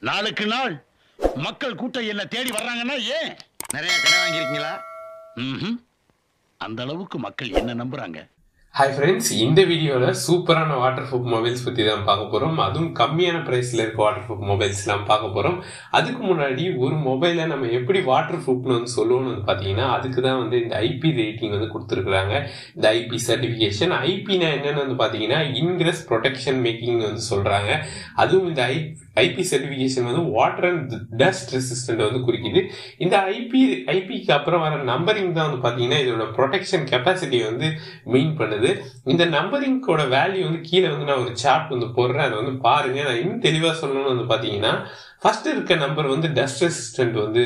நாளுக்கு நாள் மக்கள் கூட்டம் என்ன தேடி வர்றாங்கன்னா ஏன் நிறைய கடை வாங்கியிருக்கீங்களா ம்ஹும். அந்த அளவுக்கு மக்கள் என்ன நம்புறாங்க ஹாய் ஃப்ரெண்ட்ஸ் இந்த வீடியோவில் சூப்பரான வாட்டர் ப்ரூஃப் மொபைல்ஸ் பற்றி தான் பார்க்க போகிறோம் அதுவும் கம்மியான ப்ரைஸில் இருக்க வாட்டர் ப்ரூஃப் மொபைல்ஸ்லாம் பார்க்க போகிறோம் அதுக்கு முன்னாடி ஒரு மொபைலை நம்ம எப்படி வாட்டர் ப்ரூஃப்னு வந்து சொல்லணும்னு வந்து பார்த்தீங்கன்னா அதுக்கு தான் வந்து இந்த ஐபி ரேட்டிங் வந்து கொடுத்துருக்குறாங்க இந்த ஐபி சர்டிஃபிகேஷன் ஐபினா என்னன்னு வந்து பார்த்தீங்கன்னா இன்கிரஸ் ப்ரொடெக்ஷன் மேக்கிங் வந்து சொல்கிறாங்க அதுவும் இந்த ஐ ஐபி சர்டிஃபிகேஷன் வந்து வாட்டர் அண்ட் டஸ்ட் ரெசிஸ்டன்ட் வந்து குறிக்குது இந்த ஐபி ஐபிக்கு அப்புறம் வர நம்பரிங் தான் வந்து பார்த்தீங்கன்னா இதோட ப்ரொடெக்ஷன் கெப்பாசிட்டியை வந்து மெயின் பண்ணுது இந்த நம்பரிங்கோட வேல்யூ வந்து கீழே வந்து நான் ஒரு சார்ட் வந்து போடுறேன் அதை வந்து பாருங்க நான் இன்னும் தெளிவாக சொல்லணும்னு வந்து பார்த்தீங்கன்னா ஃபர்ஸ்ட் இருக்க நம்பர் வந்து டஸ்ட் ரெசிஸ்டன்ட் வந்து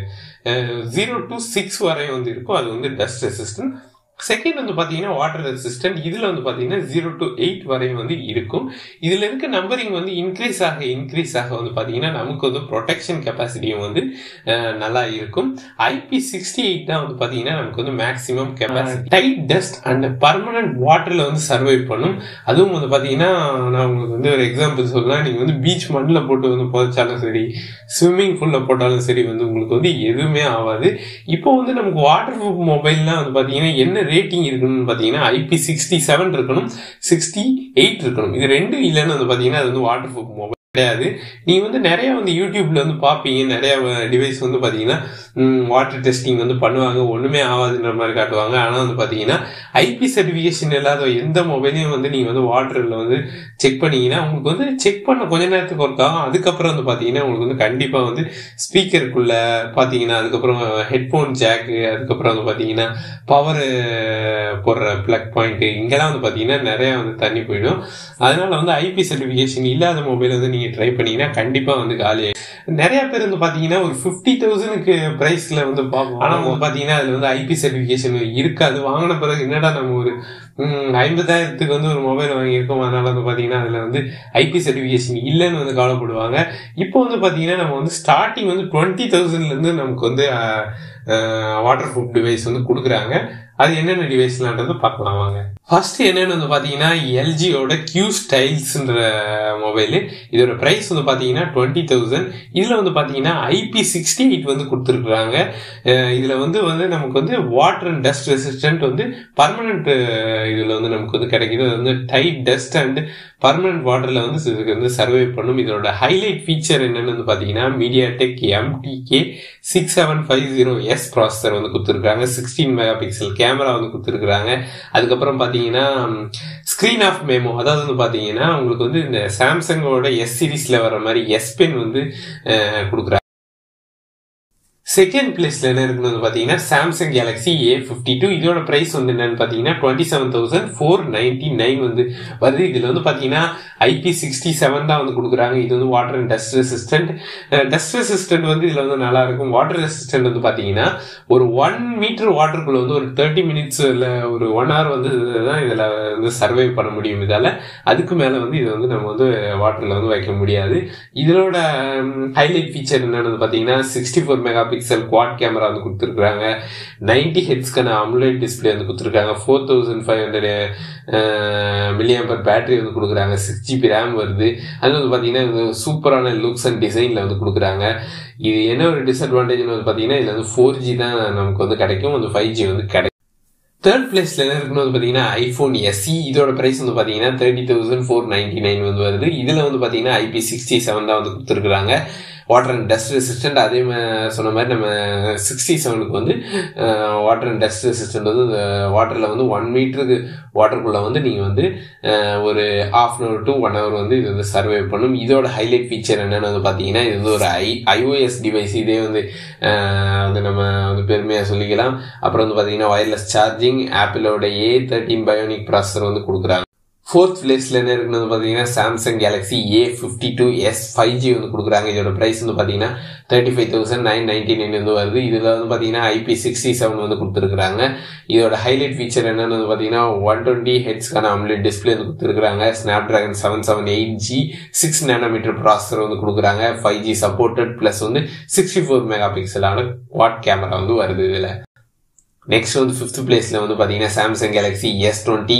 ஜீரோ டு சிக்ஸ் வரை வந்து இருக்கும் அது வந்து டஸ்ட் ரெசிஸ்டன்ட் செகண்ட் வந்து பார்த்தீங்கன்னா வாட்டர் ரெசிஸ்டன்ட் இதில் வந்து பார்த்தீங்கன்னா ஜீரோ டு எயிட் வரை வந்து இருக்கும் இதில் இருக்க நம்பரிங் வந்து இன்க்ரீஸ் ஆக இன்க்ரீஸ் ஆக வந்து பார்த்தீங்கன்னா நமக்கு வந்து ப்ரொடெக்ஷன் கெப்பாசிட்டியும் வந்து அஹ், நல்லா இருக்கும் ஐபி சிக்ஸ்டி எயிட் தான் வந்து பார்த்தீங்கன்னா நமக்கு வந்து maximum capacity tight dust and permanent வாட்டரில் வந்து சர்வை பண்ணும் அதுவும் வந்து பார்த்தீங்கன்னா நான் உங்களுக்கு வந்து ஒரு எக்ஸாம்பிள் சொல்லலாம் நீங்கள் வந்து பீச் மண்ணில் போட்டு வந்து புதைச்சாலும் சரி ஸ்விம்மிங் பூலில் போட்டாலும் சரி வந்து உங்களுக்கு வந்து எதுவுமே ஆகாது இப்போ வந்து நமக்கு வாட்டர் ப்ரூஃப் மொபைல்லாம் வந்து பார்த்தீங்கன்னா என்ன ரேட்டிங் இருக்கணும்னு பார்த்தீங்கன்னா ஐபி சிக்ஸ்டி செவன் இருக்கணும் சிக்ஸ்டி எயிட் இருக்கணும் இது ரெண்டும் இல்லைன்னு வந்து பார்த்தீங்கன்னா அது வந்து வாட்டர் ப்ரூஃப் மொபைல் கிடையாது நீங்க வந்து நிறைய வந்து யூடியூப்ல வந்து பார்ப்பீங்க நிறைய டிவைஸ் வந்து பாத்தீங்கன்னா வாட்டர் டெஸ்டிங் வந்து பண்ணுவாங்க ஒண்ணுமே ஆகாதுன்ற மாதிரி காட்டுவாங்க ஆனா வந்து பாத்தீங்கன்னா ஐபி சர்டிபிகேஷன் இல்லாத எந்த மொபைலையும் வந்து நீங்க வந்து வாட்டர்ல வந்து செக் பண்ணீங்கன்னா உங்களுக்கு வந்து செக் பண்ண கொஞ்ச நேரத்துக்கு ஒர்க் ஆகும் அதுக்கப்புறம் வந்து பாத்தீங்கன்னா உங்களுக்கு வந்து கண்டிப்பா வந்து ஸ்பீக்கருக்குள்ள பாத்தீங்கன்னா அதுக்கப்புறம் ஹெட்ஃபோன் ஜாக்கு அதுக்கப்புறம் வந்து பாத்தீங்கன்னா பவர் போடுற பிளக் பாயிண்ட் இங்கெல்லாம் வந்து பாத்தீங்கன்னா நிறைய வந்து தண்ணி போயிடும் அதனால வந்து ஐபி சர்டிபிகேஷன் இல்லாத மொபைல் வந்து நீங்க ட்ரை பண்ணீங்கன்னா கண்டிப்பா வந்து காலி நிறைய பேர் வந்து பாத்தீங்கன்னா ஒரு ஃபிஃப்டி தௌசண்ட்க்கு பிரைஸ்ல வந்து பார்ப்போம் ஆனா வந்து பாத்தீங்கன்னா அதுல வந்து ஐபி சர்டிபிகேஷன் இருக்காது வாங்கின பிறகு என்னடா நம்ம ஒரு ம், ஐம்பதாயிரத்துக்கு வந்து ஒரு மொபைல் வாங்கியிருக்கோம் அதனால வந்து பாத்தீங்கன்னா அதுல வந்து ஐபி சர்டிபிகேஷன் இல்லைன்னு வந்து கவலைப்படுவாங்க இப்போ வந்து பாத்தீங்கன்னா நம்ம வந்து ஸ்டார்டிங் வந்து டுவெண்ட்டி தௌசண்ட்ல இருந்து நமக்கு வந்து வாட்டர் ப்ரூஃப் டிவைஸ் வந்து கொடுக்குறாங்க அது என்னென்ன டிவைஸ்லான்றது பார்க்கலாம் வாங்க ஃபர்ஸ்ட் என்னன்னு வந்து பாத்தீங்கன்னா எல்ஜியோட கியூ ஸ்டைல்ஸ்ன்ற மொபைல் இதோட பிரைஸ் வந்து பாத்தீங்கன்னா டுவெண்ட்டி தௌசண்ட் இதுல வந்து பாத்தீங்கன்னா ஐபி சிக்ஸ்டி எயிட் வந்து கொடுத்துருக்குறாங்க இதுல வந்து வந்து நமக்கு வந்து வாட்டர் அண்ட் டஸ்ட் ரெசிஸ்டன்ட் வந்து பர்மனன்ட் இதுல வந்து நமக்கு வந்து கிடைக்குது அது வந்து டைட் டஸ்ட் அண்ட் பர்மனன்ட் வாட்டர்ல வந்து இதுக்கு வந்து சர்வே பண்ணும் இதோட ஹைலைட் ஃபீச்சர் என்னன்னு வந்து பாத்தீங்கன்னா MediaTek MTK six seven five zero S processor வந்து கொடுத்துருக்காங்க சிக்ஸ்டீன் மெகா பிக்சல் கேமரா வந்து கொடுத்துருக்காங்க அதுக்கப்புறம் பாத்தீங்கன்னா ஸ்கிரீன் ஆஃப் மேமோ அதாவது வந்து பாத்தீங்கன்னா உங்களுக்கு வந்து இந்த சாம்சங்கோட எஸ் சீரீஸ்ல வர மாதிரி எஸ் பென் வந்து கொடுக்குறாங்க செகண்ட் பிளேஸ்ல என்ன இருக்குன்னு வந்து பாத்தீங்கன்னா Samsung Galaxy A fifty two இதோட பிரைஸ் வந்து என்னன்னு பாத்தீங்கன்னா twenty seven thousand four ninety nine வந்து வருது இதுல வந்து பாத்தீங்கன்னா ஐபி சிக்ஸ்டி செவன் தான் வந்து கொடுக்குறாங்க இது வந்து water and dust resistant dust resistant வந்து இதுல வந்து நல்லா இருக்கும் வாட்டர் ரெசிஸ்டன்ட் வந்து பாத்தீங்கன்னா ஒரு ஒன் மீட்டர் வாட்டருக்குள்ள வந்து ஒரு தேர்ட்டி மினிட்ஸ் இல்ல ஒரு ஒன் ஹவர் வந்து தான் இதுல வந்து சர்வை பண்ண முடியும் இதால அதுக்கு மேல வந்து இது வந்து நம்ம வந்து வாட்டர்ல வந்து வைக்க முடியாது இதோட ஹைலைட் ஃபீச்சர் என்னன்னு பாத்தீங்கன்னா sixty four mega pixel quad camera வந்து கொடுத்துருக்காங்க நைன்டி ஹெட்ஸ்க்கான அமுலேட் டிஸ்பிளே வந்து கொடுத்துருக்காங்க four thousand five hundred milliampere battery வந்து கொடுக்குறாங்க சிக்ஸ் ஜிபி ரேம் வருது அது வந்து பார்த்தீங்கன்னா சூப்பரான லுக்ஸ் அண்ட் டிசைனில் வந்து கொடுக்குறாங்க இது என்ன ஒரு டிஸ்அட்வான்டேஜ்னு வந்து பார்த்தீங்கன்னா இதில் வந்து ஃபோர் ஜி தான் நமக்கு வந்து கிடைக்கும் வந்து ஃபைவ் ஜி வந்து கிடைக்கும் தேர்ட் பிளேஸ்ல என்ன இருக்குன்னு வந்து பாத்தீங்கன்னா ஐபோன் எஸ்சி இதோட பிரைஸ் வந்து பாத்தீங்கன்னா thirty thousand four ninety nine வந்து வருது இதுல வந்து பாத்தீங்கன்னா ஐபி சிக்ஸ்டி செவன் தான் வந்து கொடுத்துருக்காங்க வாட்டர் அண்ட் டஸ்ட் ரெசிஸ்டன்ட் அதே மாதிரி சொன்ன மாதிரி நம்ம சிக்ஸ்டி செவனுக்கு வந்து வாட்டர் அண்ட் டஸ்ட் ரெசிஸ்டன்ட் வந்து வாட்டரில் வந்து ஒன் மீட்டருக்கு வாட்டருக்குள்ளே வந்து நீங்கள் வந்து அஹ், ஒரு half an hour to one hour வந்து இது வந்து சர்வே பண்ணும் இதோட ஹைலைட் ஃபீச்சர் என்னன்னு வந்து பார்த்தீங்கன்னா இது வந்து ஒரு ஐ ஐஓஎஸ் டிவைஸ் இதே வந்து அஹ், வந்து நம்ம வந்து பெருமையாக சொல்லிக்கலாம் அப்புறம் வந்து பார்த்தீங்கன்னா வயர்லெஸ் சார்ஜிங் ஆப்பிளோட ஏ தேர்ட்டின் பயோனிக் ப்ராசஸர் வந்து கொடுக்குறாங்க ஃபோர்த் பிளேஸ்ல என்ன இருக்குன்னு வந்து பாத்தீங்கன்னா Samsung Galaxy A fifty two S five G வந்து கொடுக்குறாங்க இதோட பிரைஸ் வந்து பாத்தீங்கன்னா thirty five thousand nine ninety nine வந்து வருது இதுல வந்து பாத்தீங்கன்னா ஐபி சிக்ஸ்டி செவன் வந்து கொடுத்துருக்காங்க இதோட ஹைலைட் ஃபீச்சர் என்னன்னு வந்து பாத்தீங்கன்னா ஒன் டுவெண்ட்டி ஹெட்ஸ்க்கான அம்லெட் டிஸ்பிளே வந்து கொடுத்துருக்காங்க Snapdragon seven seven eight G six nanometre processor வந்து கொடுக்குறாங்க ஃபைவ் ஜி சப்போர்ட்டட் பிளஸ் வந்து சிக்ஸ்டி ஃபோர் மெகா பிக்சலான குவாட் கேமரா வந்து வருது இதுல நெக்ஸ்ட் வந்து ஃபிஃப்த் பிளேஸ்ல வந்து பாத்தீங்கன்னா Samsung Galaxy S twenty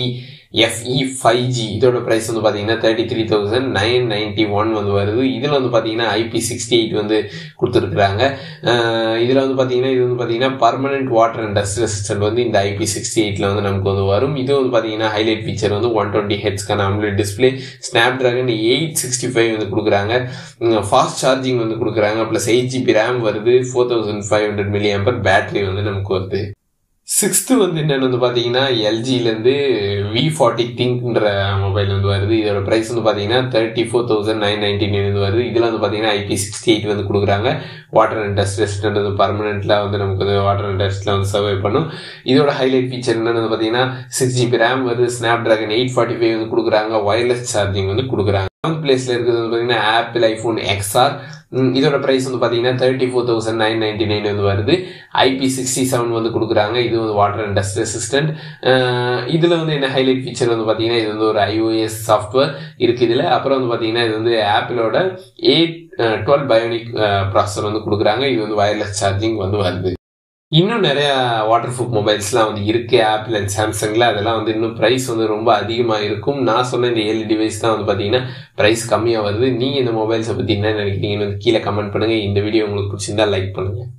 FE five G இதோட ப்ரைஸ் வந்து பார்த்தீங்கன்னா thirty three thousand nine ninety one வந்து வருது இதில் வந்து பார்த்தீங்கன்னா ஐபி சிக்ஸ்டி எயிட் வந்து கொடுத்துருக்குறாங்க இதில் வந்து பார்த்தீங்கன்னா இது வந்து பார்த்தீங்கன்னா permanent water and dust resistant வந்து இந்த ஐபி சிக்ஸ்டி எயிட்டில் வந்து நமக்கு வந்து வரும் இது வந்து பார்த்தீங்கன்னா ஹைலைட் ஃபீச்சர் வந்து ஒன் டுவெண்ட்டி ஹெட்ஸ்க்கான AMOLED display Snapdragon eight sixty five வந்து கொடுக்குறாங்க ஃபாஸ்ட் சார்ஜிங் வந்து கொடுக்குறாங்க ப்ளஸ் எயிட் ஜிபி ரேம் வருது four thousand five hundred milliampere battery வந்து நமக்கு வருது சிக்ஸ்த்து வந்து என்னென்னு வந்து பார்த்தீங்கன்னா எல்ஜிலேருந்து வி ஃபார்ட்டி திங்க்ன்ற மொபைல் வந்து வருது இதோட ப்ரைஸ் வந்து பார்த்தீங்கன்னா thirty four thousand nine ninety nine வந்து வருது இதில் வந்து பார்த்தீங்கன்னா ஐபி சிக்ஸ்டி எயிட் வந்து கொடுக்குறாங்க வாட்டர் அண்ட் டஸ்ட் ரெசிஸ்டன்ட் வந்து பர்மனெண்ட்டில் வந்து நமக்கு வந்து வாட்டர் அண்ட் டஸ்ட்டில் வந்து சர்வை பண்ணும் இதோட ஹைலைட் ஃபீச்சர் என்னென்னு வந்து பார்த்தீங்கன்னா சிக்ஸ் ஜிபி ரேம் வருது Snapdragon eight forty five வந்து கொடுக்குறாங்க ஒயர்லெஸ் சார்ஜிங் வந்து கொடுக்குறாங்க செவன்த் பிளேஸில் இருக்கிறது வந்து பார்த்தீங்கன்னா ஆப்பிள் ஐஃபோன் எக்ஸ்ஆர் இதோட ப்ரைஸ் வந்து பார்த்தீங்கன்னா thirty four thousand nine ninety nine வந்து வருது ஐபி சிக்ஸ்டி செவன் வந்து கொடுக்குறாங்க இது வந்து வாட்டர் அண்ட் டஸ்ட் ரெசிஸ்டன்ட் இதில் வந்து என்ன ஹைலைட் ஃபீச்சர் வந்து பார்த்தீங்கன்னா இது வந்து ஒரு ஐஓஎஸ் சாஃப்ட்வேர் இருக்குது இதில் அப்புறம் வந்து பார்த்தீங்கன்னா இது வந்து ஆப்பிளோட எயிட் டுவெல் பயோனிக் ப்ராசஸர் வந்து கொடுக்குறாங்க இது வந்து வயர்லெஸ் சார்ஜிங் வந்து வருது இன்னும் நிறைய வாட்டர் ப்ரூஃப் மொபைல்ஸ்லாம் வந்து இருக்கு ஆப்பிள் அண்ட் சாம்சங்கில் அதெல்லாம் வந்து இன்னும் ப்ரைஸ் வந்து ரொம்ப அதிகமாக இருக்கும் நான் சொன்ன இந்த ஏழு டிவைஸ் தான் வந்து பார்த்தீங்கன்னா ப்ரைஸ் கம்மியாக வருது நீங்கள் இந்த மொபைல்ஸை பற்றி என்ன நினைக்கிறீங்கன்னு கீழே கமெண்ட் பண்ணுங்கள் இந்த வீடியோ உங்களுக்கு பிடிச்சிருந்தா லைக் பண்ணுங்கள்